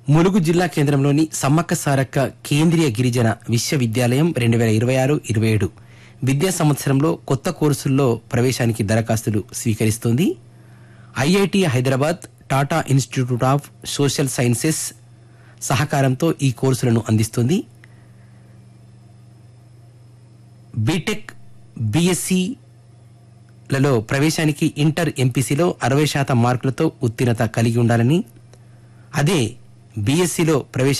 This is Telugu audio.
ములుగు జిల్లా కేంద్రంలోని సమ్మక్క సారక్క కేంద్రీయ గిరిజన విశ్వవిద్యాలయం రెండు వేల ఇరవై ఆరు ఇరవై ఏడు విద్యా సంవత్సరంలో కొత్త కోర్సుల్లో ప్రవేశానికి దరఖాస్తులు స్వీకరిస్తోంది IIT Hyderabad Tata institute of social sciences సహకారంతో ఈ కోర్సులను అందిస్తుంది బీటెక్ బీఎస్సీ లలో ప్రవేశానికి ఇంటర్ ఎంపీసీలో అరవై శాతం మార్కులతో ఉత్తీర్ణత కలిగి ఉండాలని అదే బీఎస్సీలో ప్రవేశ